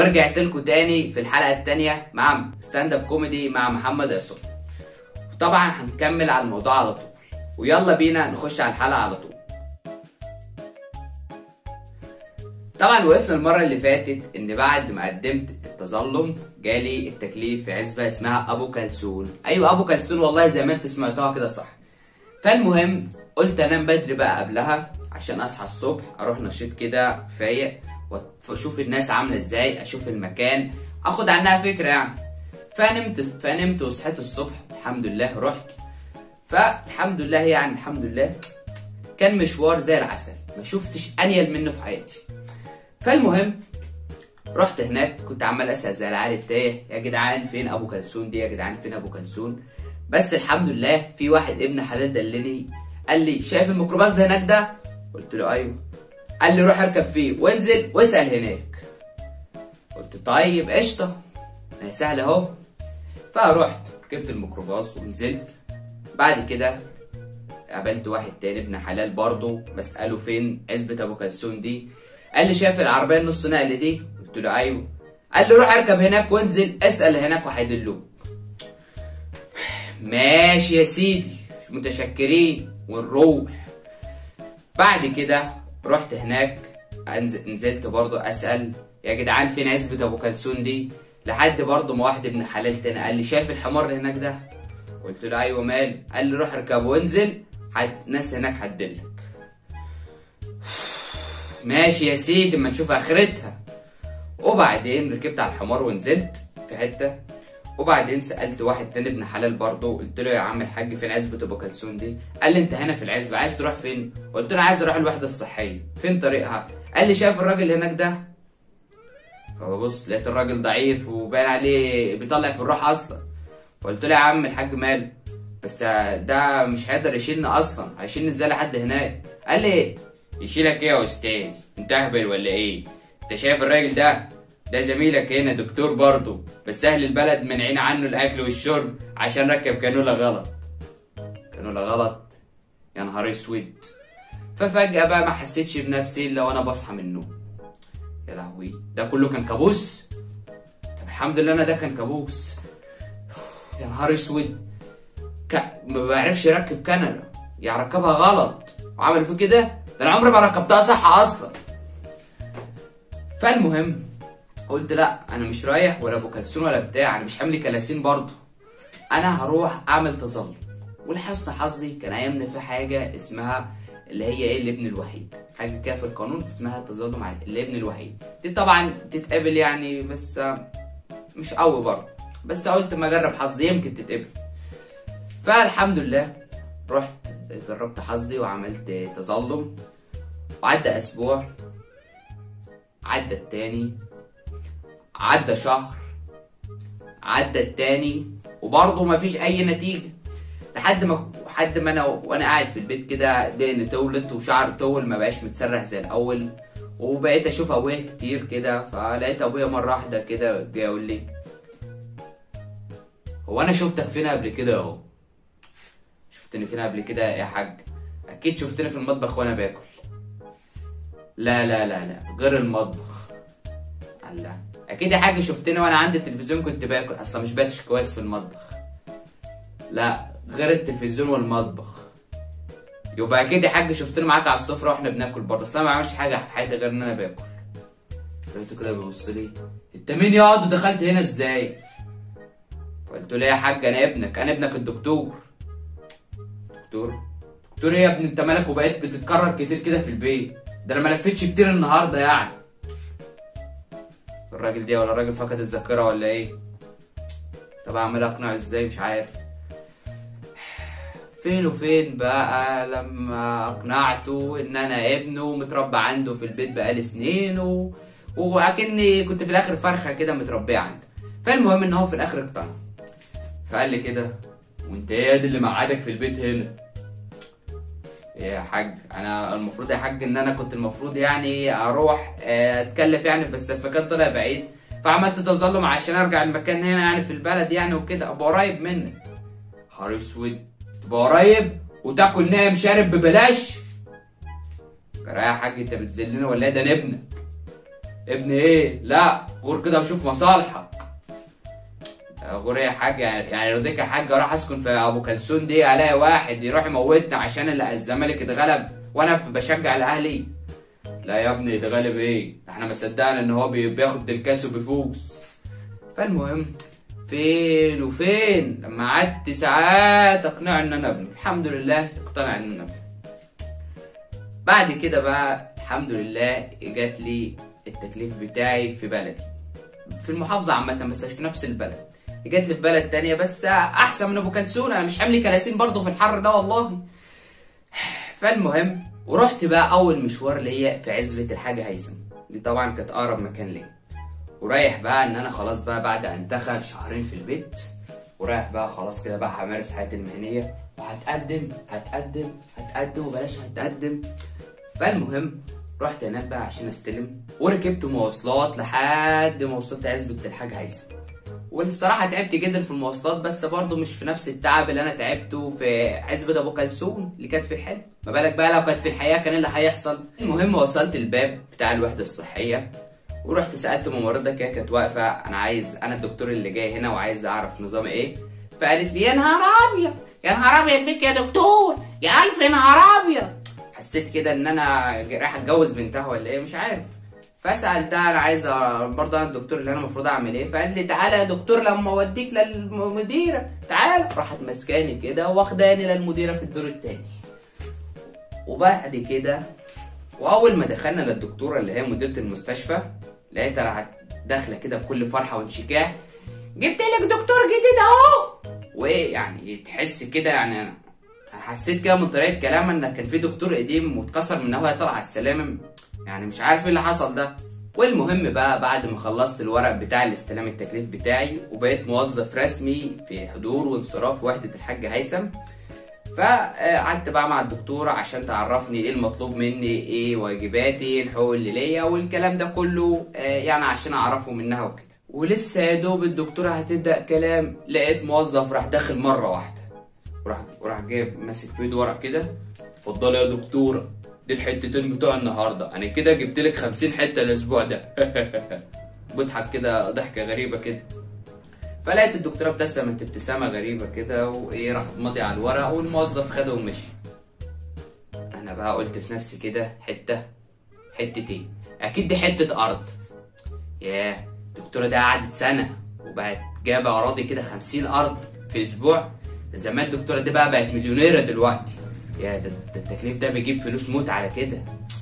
ورجعت لكم تاني في الحلقه التانية مع ستاند اب كوميدي مع محمد عصام وطبعا هنكمل على الموضوع على طول ويلا بينا نخش على الحلقه على طول طبعا وقفنا المره اللي فاتت ان بعد ما قدمت التظلم جالي التكليف في عزبه اسمها ابو كلثون ايوه ابو كلثون والله زي ما انت سمعتوها كده صح فالمهم قلت انام بدري بقى قبلها عشان اصحى الصبح اروح نشيط كده فايق واشوف الناس عامله ازاي اشوف المكان اخد عنها فكره يعني فنمت فنمت وصحيت الصبح الحمد لله رحت فالحمد لله يعني الحمد لله كان مشوار زي العسل ما شفتش انيل منه في حياتي فالمهم رحت هناك كنت عمال اسال زي العيال التايه يا جدعان فين ابو كلثون دي يا جدعان فين ابو كلثون بس الحمد لله في واحد ابن حلال دلني قال لي شايف الميكروباص ده هناك ده قلت له ايوه قال لي روح اركب فيه وانزل واسال هناك قلت طيب قشطه ما هي سهله اهو فرحت ركبت الميكروباص ونزلت بعد كده قابلت واحد تاني ابن حلال برضه بسأله فين عزبة أبو كلثوم دي قال لي شايف العربية النص نقل دي قلت له أيوه قال لي روح اركب هناك وانزل اسأل هناك وهيدلوك ماشي يا سيدي مش متشكرين ونروح بعد كده رحت هناك أنز- نزلت برضه اسال يا جدعان فين عزبة ابو كلثوم دي لحد برضه ما واحد ابن حلال تاني قال لي شايف الحمار اللي هناك ده قلت له ايوه مال قال لي روح اركب وانزل حد ناس هناك هتدلك ماشي يا سيدي اما نشوف اخرتها وبعدين ركبت على الحمار ونزلت في حته وبعدين سالت واحد تاني ابن حلال برضه قلت له يا عم الحاج فين عزبه ابو كلثوم دي قال لي انت هنا في العزبه عايز تروح فين قلت له عايز اروح الوحده الصحيه فين طريقها قال لي شايف الراجل اللي هناك ده فببص لقيت الراجل ضعيف وباين عليه بيطلع في الروح اصلا فقلت له يا عم الحاج ماله بس ده مش هيقدر يشيلنا اصلا هيشيلني ازاي لحد هناك قال لي يشيلك ايه يا استاذ انت اهبل ولا ايه انت شايف الراجل ده ده زميلك هنا دكتور برضه بس اهل البلد منعين عنه الاكل والشرب عشان ركب كانولا غلط كانولا غلط يا نهار اسود ففجأة بقى ما حسيتش بنفسي الا وانا بصحى من النوم يا لهوي ده كله كان كابوس طب الحمد لله انا ده كان كابوس يا نهار اسود ك... ما بعرفش يركب كندا يعني ركبها غلط وعمل فيه كده ده انا عمري ما ركبتها صح اصلا فالمهم قلت لا انا مش رايح ولا ابو كلثوم ولا بتاع انا مش حملي كلاسين برضه انا هروح اعمل تظلم ولحسن حظي كان ايامنا في حاجه اسمها اللي هي ايه الابن الوحيد حاجه كده في القانون اسمها التظلم على الابن الوحيد دي طبعا تتقبل يعني بس آه، مش قوي برضه بس قلت ما اجرب حظي يمكن تتقبل فالحمد لله رحت جربت حظي وعملت تظلم وعدى اسبوع عدى التاني عدى شهر عدى التاني وبرضه مفيش اي نتيجه لحد ما لحد ما انا وانا قاعد في البيت كده دقن تولت وشعر طول ما بقاش متسرح زي الاول وبقيت اشوف ابويا كتير كده فلقيت ابويا مره واحده كده جاي يقول لي هو انا شفتك فين قبل كده اهو شفتني فين قبل كده يا حاج اكيد شفتني في المطبخ وانا باكل لا لا لا لا غير المطبخ الله اكيد يا حاج شفتني وانا عندي التلفزيون كنت باكل اصلا مش باتش كويس في المطبخ لا غير التلفزيون والمطبخ يبقى اكيد يا حاج شفتني معاك على السفره واحنا بناكل برضه اصل انا ما بعملش حاجه في حياتي غير ان انا باكل لقيته كده بيبص لي انت مين يا واد ودخلت هنا ازاي فقلت له يا حاج انا ابنك انا ابنك الدكتور دكتور دكتور ايه يا ابني انت مالك وبقيت بتتكرر كتير كده في البيت ده انا ما لفتش كتير النهارده يعني الراجل ده ولا الراجل فقد الذاكره ولا ايه طب اعمل اقنعه ازاي مش عارف فين وفين بقى لما اقنعته ان انا ابنه متربى عنده في البيت بقالي سنين و... واكني كنت في الاخر فرخه كده متربيه عنده فالمهم ان هو في الاخر اقتنع فقال لي كده وانت ايه يا دي اللي مقعدك في البيت هنا يا حاج انا المفروض يا حاج ان انا كنت المفروض يعني اروح آه، اتكلف يعني بس المكان طلع بعيد فعملت تظلم عشان ارجع المكان هنا يعني في البلد يعني وكده ابقى قريب منك نهار اسود تبقى قريب وتاكل نايم شارب ببلاش جرى يا حاج انت بتذلني ولا ايه ده انا ابنك ابن ايه لا غور كده وشوف مصالحك غور ايه يا حاج يعني يعني يرضيك يا حاج اروح اسكن في ابو كلثوم دي الاقي واحد يروح يموتنا عشان اللي الزمالك اتغلب وانا في- بشجع الاهلي لا يا ابني اتغلب ايه احنا ما صدقنا ان هو بي- بياخد الكاس وبيفوز فالمهم فين وفين لما قعدت ساعات اقنعه ان انا ابنه الحمد لله اقتنع ان انا ابنه بعد كده بقى الحمد لله جات لي التكليف بتاعي في بلدي في المحافظة عامة بس مش في نفس البلد جات لي في بلد تانية بس أحسن من أبو كلثوم أنا مش حامل كلاسين برضه في الحر ده والله فالمهم ورحت بقى أول مشوار ليا في عزبة الحاج هيثم دي طبعا كانت أقرب مكان ليا ورايح بقى إن أنا خلاص بقى بعد أنتخى شهرين في البيت ورايح بقى خلاص كده بقى همارس حياتي المهنية وهتقدم هتقدم هتقدم وبلاش هتقدم فالمهم رحت هناك بقى عشان استلم وركبت مواصلات لحد ما وصلت عزبة الحاج هيثم والصراحة تعبت جدا في المواصلات بس برضه مش في نفس التعب اللي أنا تعبته في عزبة أبو كلثوم اللي كانت في الحلم ما بالك بقى لو كانت في الحقيقة كان إيه اللي هيحصل المهم وصلت الباب بتاع الوحدة الصحية ورحت سألت ممرضة كده كانت واقفة أنا عايز أنا الدكتور اللي جاي هنا وعايز أعرف نظام إيه فقالت لي يا نهار أبيض يا نهار أبيض بيك يا دكتور يا ألف نهار أبيض حسيت كده ان انا رايح اتجوز بنتها ولا ايه مش عارف فسالتها انا عايزه برضه انا الدكتور اللي انا المفروض اعمل ايه فقالت لي تعالى يا دكتور لما اوديك للمديره تعالى راحت ماسكاني كده واخداني للمديره في الدور التاني وبعد كده واول ما دخلنا للدكتوره اللي هي مديره المستشفى لقيتها راحت داخله كده بكل فرحه وانشكاح جبت لك دكتور جديد اهو وايه يعني تحس كده يعني انا أنا حسيت كده من طريقه كلامها ان كان في دكتور قديم واتكسر من هو يطلع على السلالم يعني مش عارف ايه اللي حصل ده والمهم بقى بعد ما خلصت الورق بتاع الاستلام التكليف بتاعي وبقيت موظف رسمي في حضور وانصراف وحدة الحاج هيثم فقعدت بقى مع الدكتورة عشان تعرفني ايه المطلوب مني ايه واجباتي الحقوق اللي ليا والكلام ده كله آه، يعني عشان اعرفه منها وكده ولسه يا دوب الدكتورة هتبدأ كلام لقيت موظف راح داخل مرة واحدة وراح وراح جايب ماسك في ايده ورق كده اتفضلي يا دكتوره دي الحتتين بتوع النهارده انا كده جبت لك 50 حته الاسبوع ده بضحك كده ضحكه غريبه كده فلقيت الدكتوره ابتسمت ابتسامه غريبه كده وايه راح ماضي على الورق والموظف خده ومشي انا بقى قلت في نفسي كده حته حته ايه اكيد دي حته ارض ياه الدكتوره ده قعدت سنه وبقت جايبه اراضي كده 50 ارض في اسبوع ده زمان الدكتوره دي بقى بقت مليونيره دلوقتي يا ده, ده التكليف ده بيجيب فلوس موت على كده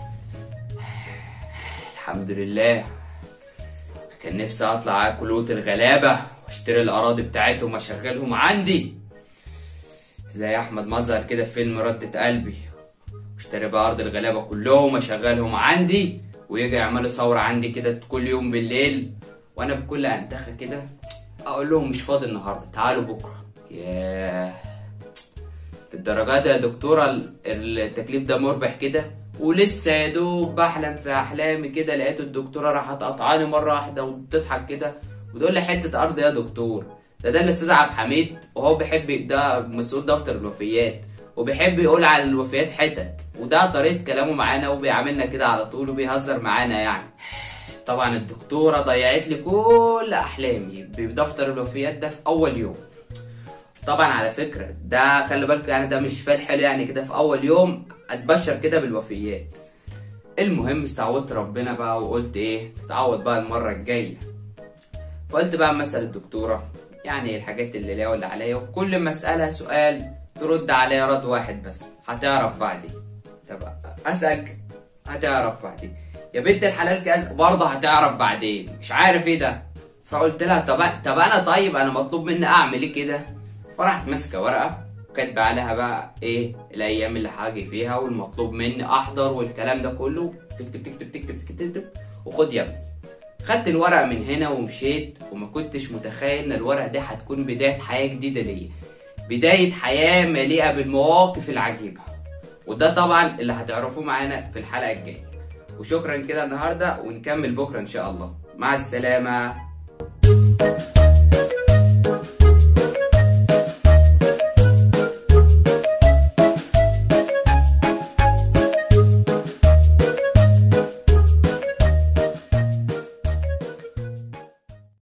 الحمد لله كان نفسي اطلع اكل قوت الغلابه واشتري الاراضي بتاعتهم واشغلهم عندي زي احمد مظهر كده في فيلم ردة قلبي واشتري بقى ارض الغلابه كلهم واشغلهم عندي ويجي يعملوا ثوره عندي كده كل يوم بالليل وانا بكل انتخه كده اقول لهم مش فاضي النهارده تعالوا بكره ياه الدرجات يا دكتورة ال- التكليف ده مربح كده ولسه يا دوب بحلم في احلامي كده لقيت الدكتوره راحت قطعاني مره واحده وبتضحك كده وتقول لي حته ارض يا دكتور ده ده الاستاذ عبد الحميد وهو بيحب ده مسؤول دفتر الوفيات وبيحب يقول على الوفيات حتت وده طريقه كلامه معانا وبيعاملنا كده على طول وبيهزر معانا يعني طبعا الدكتوره ضيعت لي كل احلامي بدفتر الوفيات ده في اول يوم طبعا على فكرة ده خلي بالك يعني ده مش فال حلو يعني كده في أول يوم أتبشر كده بالوفيات المهم استعوضت ربنا بقى وقلت إيه تتعوض بقى المرة الجاية فقلت بقى مثل الدكتورة يعني الحاجات اللي ليا واللي عليا وكل ما أسألها سؤال ترد عليا رد واحد بس هتعرف بعدين طب أسألك هتعرف بعدين يا بنت الحلال كذا برضه هتعرف بعدين مش عارف ايه ده فقلت لها طب طب انا طيب انا مطلوب مني اعمل ايه كده فراحت ماسكه ورقه وكاتبه عليها بقى ايه الايام اللي هاجي فيها والمطلوب مني احضر والكلام ده كله تكتب تكتب تكتب تكتب, تكتب وخد يا ابني خدت الورقه من هنا ومشيت وما كنتش متخيل ان الورقه دي هتكون بدايه حياه جديده ليا بدايه حياه مليئه بالمواقف العجيبه وده طبعا اللي هتعرفوه معانا في الحلقه الجايه وشكرا كده النهارده ونكمل بكره ان شاء الله مع السلامه